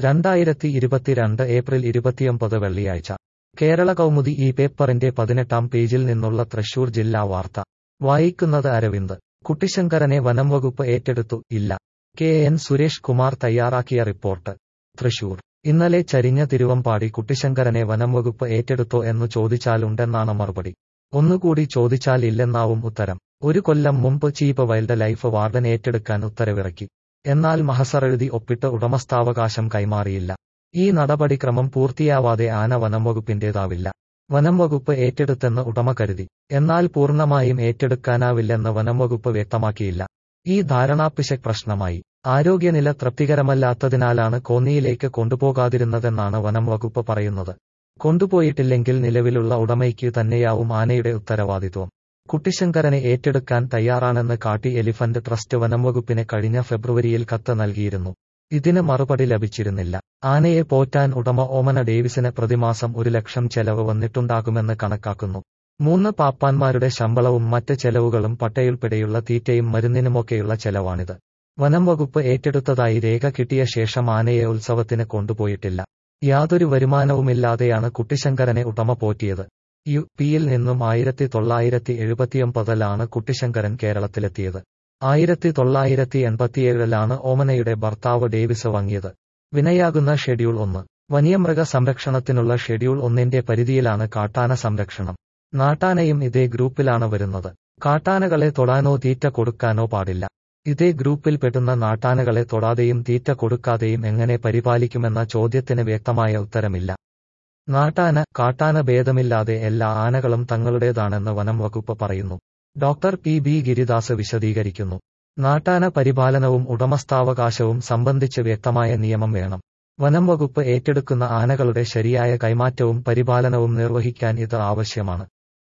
രണ്ടായിരത്തി ഇരുപത്തിരണ്ട് ഏപ്രിൽ ഇരുപത്തിയൊമ്പത് വെള്ളിയാഴ്ച കേരള കൗമുദി ഈ പേപ്പറിന്റെ പതിനെട്ടാം പേജിൽ നിന്നുള്ള തൃശൂർ ജില്ലാ വാർത്ത വായിക്കുന്നത് അരവിന്ദ് കുട്ടിശങ്കരനെ വനം വകുപ്പ് ഏറ്റെടുത്തു ഇല്ല കെ എൻ സുരേഷ് കുമാർ തയ്യാറാക്കിയ റിപ്പോർട്ട് തൃശൂർ ഇന്നലെ ചരിഞ്ഞ തിരുവമ്പാടി കുട്ടിശങ്കരനെ വനം വകുപ്പ് ഏറ്റെടുത്തോ എന്നു ചോദിച്ചാലുണ്ടെന്നാണ് മറുപടി ഒന്നുകൂടി ചോദിച്ചാൽ ഇല്ലെന്നാവും ഉത്തരം ഒരു കൊല്ലം മുമ്പ് ചീഫ് വൈൽഡ് ലൈഫ് വാർഡൻ ഏറ്റെടുക്കാൻ ഉത്തരവിറക്കി എന്നാൽ മഹസറെഴുതി ഒപ്പിട്ട് ഉടമസ്ഥാവകാശം കൈമാറിയില്ല ഈ നടപടിക്രമം പൂർത്തിയാവാതെ ആന വനം വകുപ്പിന്റേതാവില്ല വനം വകുപ്പ് ഏറ്റെടുത്തെന്ന് ഉടമ കരുതി എന്നാൽ പൂർണ്ണമായും ഏറ്റെടുക്കാനാവില്ലെന്ന് വനം വകുപ്പ് വ്യക്തമാക്കിയില്ല ഈ ധാരണാപ്പിശക് പ്രശ്നമായി ആരോഗ്യനില തൃപ്തികരമല്ലാത്തതിനാലാണ് കോന്നിയിലേക്ക് കൊണ്ടുപോകാതിരുന്നതെന്നാണ് വനം വകുപ്പ് പറയുന്നത് കൊണ്ടുപോയിട്ടില്ലെങ്കിൽ നിലവിലുള്ള ഉടമയ്ക്ക് തന്നെയാവും ആനയുടെ ഉത്തരവാദിത്വം കുട്ടിശങ്കരനെ ഏറ്റെടുക്കാൻ തയ്യാറാണെന്ന് കാട്ടി എലിഫന്റ് ട്രസ്റ്റ് വനംവകുപ്പിന് കഴിഞ്ഞ ഫെബ്രുവരിയിൽ കത്ത് നൽകിയിരുന്നു ഇതിന് മറുപടി ലഭിച്ചിരുന്നില്ല ആനയെ പോറ്റാൻ ഉടമ ഓമന ഡേവിസിന് പ്രതിമാസം ഒരു ലക്ഷം ചെലവ് വന്നിട്ടുണ്ടാകുമെന്ന് കണക്കാക്കുന്നു മൂന്ന് പാപ്പാന്മാരുടെ ശമ്പളവും മറ്റ് ചെലവുകളും പട്ടയുൾപ്പെടെയുള്ള തീറ്റയും മരുന്നിനുമൊക്കെയുള്ള ചെലവാണിത് വനം വകുപ്പ് ഏറ്റെടുത്തതായി രേഖ കിട്ടിയ ശേഷം ആനയെ ഉത്സവത്തിന് കൊണ്ടുപോയിട്ടില്ല യാതൊരു വരുമാനവുമില്ലാതെയാണ് കുട്ടിശങ്കരനെ ഉടമ പോറ്റിയത് യു പിയിൽ നിന്നും ആയിരത്തി തൊള്ളായിരത്തി എഴുപത്തിയൊമ്പതിലാണ് കുട്ടിശങ്കരൻ കേരളത്തിലെത്തിയത് ആയിരത്തി തൊള്ളായിരത്തി എൺപത്തിയേഴിലാണ് ഓമനയുടെ ഭർത്താവ് ഡേവിസ് വാങ്ങിയത് വിനയാകുന്ന ഷെഡ്യൂൾ ഒന്ന് വന്യമൃഗ സംരക്ഷണത്തിനുള്ള ഷെഡ്യൂൾ ഒന്നിന്റെ പരിധിയിലാണ് കാട്ടാന സംരക്ഷണം നാട്ടാനയും ഇതേ ഗ്രൂപ്പിലാണ് വരുന്നത് കാട്ടാനകളെ തൊടാനോ തീറ്റ കൊടുക്കാനോ പാടില്ല ഇതേ ഗ്രൂപ്പിൽ പെടുന്ന നാട്ടാനകളെ തൊടാതെയും തീറ്റ കൊടുക്കാതെയും എങ്ങനെ പരിപാലിക്കുമെന്ന ചോദ്യത്തിന് വ്യക്തമായ ഉത്തരമില്ല നാട്ടാന കാട്ടാന ഭേദമില്ലാതെ എല്ലാ ആനകളും തങ്ങളുടേതാണെന്ന് വനം വകുപ്പ് പറയുന്നു ഡോക്ടർ പി ബി ഗിരിദാസ് വിശദീകരിക്കുന്നു നാട്ടാന പരിപാലനവും ഉടമസ്ഥാവകാശവും സംബന്ധിച്ച് വ്യക്തമായ നിയമം വേണം വനം വകുപ്പ് ഏറ്റെടുക്കുന്ന ആനകളുടെ ശരിയായ കൈമാറ്റവും പരിപാലനവും നിർവഹിക്കാൻ ഇത് ആവശ്യമാണ്